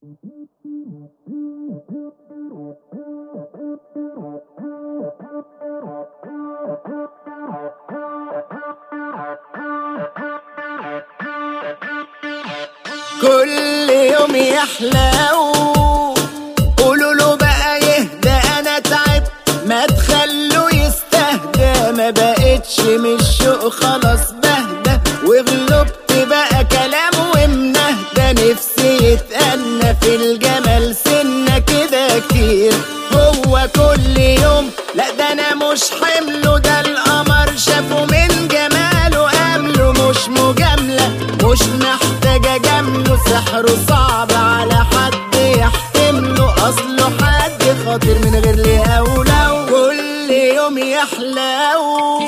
كل يوم يحلو قولوا له بقى يهدى انا تعبت ما تخلوا يستهدى ما بقتش من الشوق خلاص بهدى وغلبت بقى كلام ومنهدى نفسي يتأنى في الجمال سنة كده كتير هو كل يوم لا ده انا مش حمله ده القمر شافه من جماله قبله مش مجاملة مش محتاجة جمله سحره صعب على حد يحتمله اصله حد خاطر من غير ليه اولى كل يوم يحلو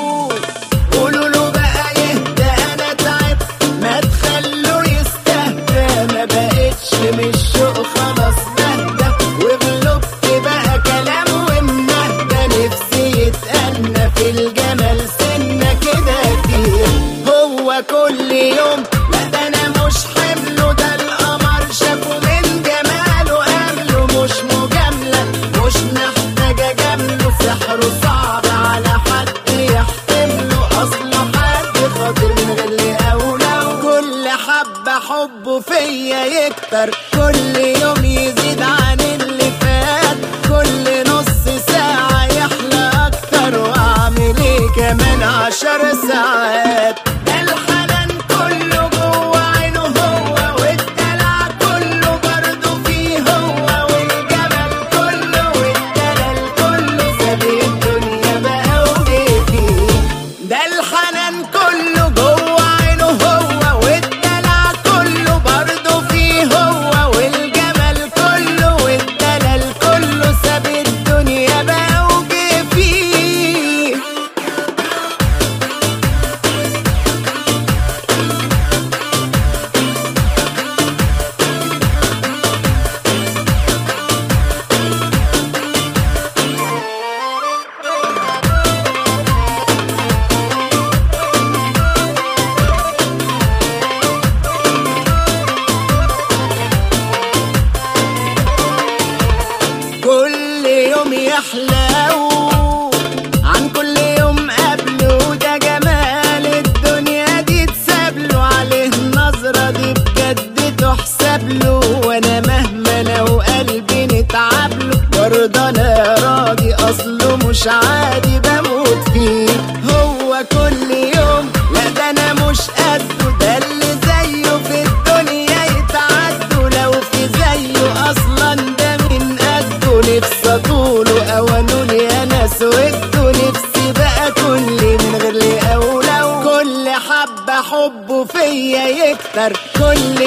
قولوا له بقى يهدى انا تعبت ما تخلوا يستهدى ما بقتش من الشوق خلاص بهدى وغلبت بقى كلام ومنهدى نفسي يتأنى في الجمال سنة كده كتير هو كل يوم لا ده انا مش حمله ده القمر شافه من جماله قبله مش مجاملة مش محتاجة جمله سحره صعب على حد يحتمله اصله حد خاطر من غير ليه اولى كل حبة حبه فيا يكتر كل يوم يزيد عن اللي فات كل نص ساعة يحلى اكتر واعمل ايه كمان عشر ساعات ده الحنان كله جوه عينه هو والدلع كله برضه فيه هو والجمال كله والدلال كله ساب الدنيا بقى وجه فيه ده الحنان كله جوه عينه هو والدلع كله برضه فيه هو والجمال كله والدلال كله ساب الدنيا بقى وجه فيه كل يوم يحلو عن كل يوم قبله ده جمال الدنيا دي تسابله عليه النظرة دي بجد تحسب له وانا مهما انا وقلبي نتعبله برضه انا راضي اصله مش عادي بموت فيه هو كل يوم لا ده انا مش قده ده اللي زيه في الدنيا يتعدوا لو في زيه اصلا ده من قده نفسي اطوله او انولي انا سويته نفسي بقى كل من غير لي اولى كل حبة حبه فيا يكتر كل